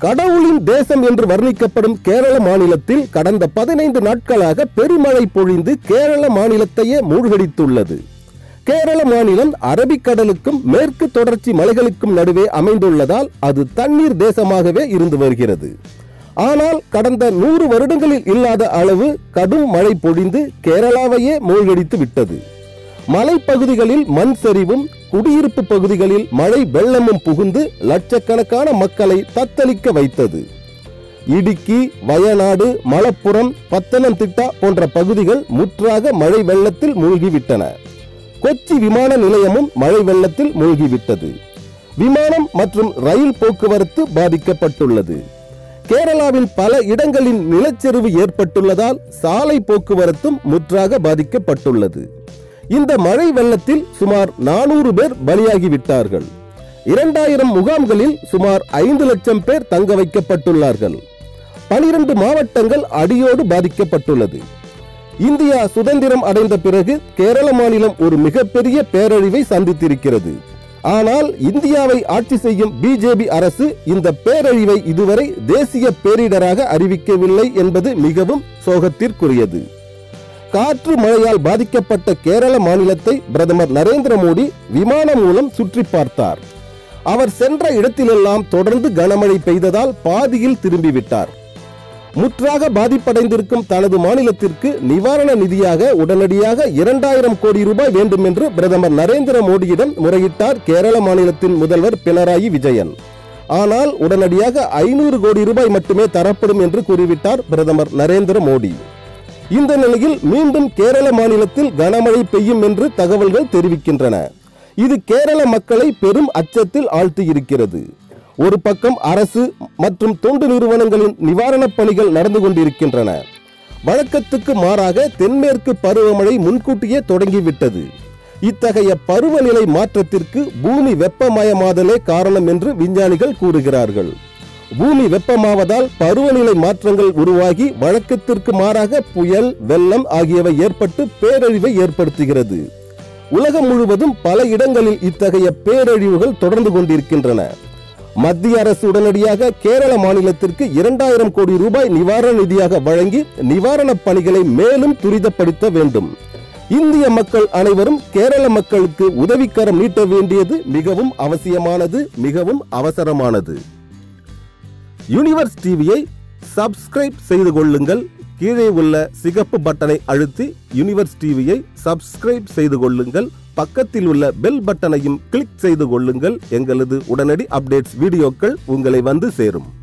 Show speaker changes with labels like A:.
A: கடவுளின் தேசம் என்று வர்ணிக்கப்படும் கேரள மாநிலத்தில் கடந்த பதினைந்து நாட்களாக பெருமழை பொழிந்து கேரள மாநிலத்தையே மூழ்கடித்துள்ளது கேரள மாநிலம் அரபிக்கடலுக்கும் மேற்கு தொடர்ச்சி மலைகளுக்கும் நடுவே அமைந்துள்ளதால் அது தண்ணீர் தேசமாகவே இருந்து வருகிறது ஆனால் கடந்த நூறு வருடங்களில் இல்லாத அளவு கடும் மழை பொழிந்து கேரளாவையே மூழ்கடித்து விட்டது மலைப்பகுதிகளில் மண் சரிவும் குடியிருப்பு பகுதிகளில் மழை வெள்ளமும் புகுந்து லட்சக்கணக்கான மக்களை தத்தளிக்க வைத்தது இடுக்கி வயநாடு மலப்புரம் பத்தனம்திட்டா போன்ற பகுதிகள் முற்றாக மழை வெள்ளத்தில் மூழ்கிவிட்டன கொச்சி விமான நிலையமும் மழை வெள்ளத்தில் மூழ்கிவிட்டது விமானம் மற்றும் ரயில் போக்குவரத்து பாதிக்கப்பட்டுள்ளது கேரளாவில் பல இடங்களில் நிலச்சரிவு ஏற்பட்டுள்ளதால் சாலை போக்குவரத்தும் முற்றாக பாதிக்கப்பட்டுள்ளது இந்த மழை வெள்ளத்தில் சுமார் நானூறு பேர் பலியாகிவிட்டார்கள் இரண்டாயிரம் முகாம்களில் சுமார் ஐந்து லட்சம் பேர் தங்க வைக்கப்பட்டுள்ளார்கள் பனிரெண்டு மாவட்டங்கள் அடியோடு பாதிக்கப்பட்டுள்ளது இந்தியா சுதந்திரம் அடைந்த பிறகு கேரள மாநிலம் ஒரு மிகப்பெரிய பேரழிவை சந்தித்திருக்கிறது ஆனால் இந்தியாவை ஆட்சி செய்யும் பிஜேபி அரசு இந்த பேரழிவை இதுவரை தேசிய பேரிடராக அறிவிக்கவில்லை என்பது மிகவும் சோகத்திற்குரியது காற்று மழையால் பாதிக்கப்பட்ட கேரள மாநிலத்தை பிரதமர் நரேந்திர மோடி விமானம் மூலம் சுற்றி பார்த்தார் அவர் சென்ற இடத்திலெல்லாம் தொடர்ந்து கனமழை பெய்ததால் பாதியில் திரும்பிவிட்டார் முற்றாக பாதிப்படைந்திருக்கும் தனது மாநிலத்திற்கு நிவாரண நிதியாக உடனடியாக இரண்டாயிரம் கோடி ரூபாய் வேண்டும் என்று பிரதமர் நரேந்திர மோடியிடம் முறையிட்டார் கேரள மாநிலத்தின் முதல்வர் பினராயி விஜயன் ஆனால் உடனடியாக ஐநூறு கோடி ரூபாய் மட்டுமே தரப்படும் என்று கூறிவிட்டார் பிரதமர் நரேந்திர மோடி இந்த நிலையில் மீண்டும் கேரள மாநிலத்தில் கனமழை பெய்யும் என்று தகவல்கள் தெரிவிக்கின்றன இது கேரள மக்களை பெரும் அச்சத்தில் ஆழ்த்தியிருக்கிறது ஒரு பக்கம் அரசு மற்றும் தொண்டு நிறுவனங்களின் நிவாரணப் பணிகள் நடந்து கொண்டிருக்கின்றன வழக்கத்துக்கு மாறாக தென்மேற்கு பருவமழை முன்கூட்டியே தொடங்கிவிட்டது இத்தகைய பருவநிலை மாற்றத்திற்கு பூமி வெப்பமயமாதலே காரணம் என்று விஞ்ஞானிகள் கூறுகிறார்கள் பூமி வெப்பமாவதால் பருவநிலை மாற்றங்கள் உருவாகி வழக்கத்திற்கு மாறாக புயல் வெள்ளம் ஆகியவை ஏற்பட்டு பேரழிவை ஏற்படுத்துகிறது உலகம் முழுவதும் பல இடங்களில் இத்தகைய பேரழிவுகள் தொடர்ந்து கொண்டிருக்கின்றன மத்திய அரசு உடனடியாக கேரள மாநிலத்திற்கு இரண்டாயிரம் கோடி ரூபாய் நிவாரண நிதியாக வழங்கி நிவாரணப் பணிகளை மேலும் துரிதப்படுத்த வேண்டும் இந்திய மக்கள் அனைவரும் கேரள மக்களுக்கு உதவிக்கரம் நீட்ட வேண்டியது மிகவும் அவசியமானது மிகவும் அவசரமானது யூனிவர்ஸ் டிவியை சப்ஸ்கிரைப் செய்து கொள்ளுங்கள் கீழே உள்ள சிகப்பு பட்டனை அழுத்தி யூனிவர்ஸ் டிவியை சப்ஸ்கிரைப் செய்து கொள்ளுங்கள் பக்கத்தில் உள்ள பெல் பட்டனையும் கிளிக் செய்து கொள்ளுங்கள் எங்களது உடனடி அப்டேட்ஸ் வீடியோக்கள் உங்களை வந்து சேரும்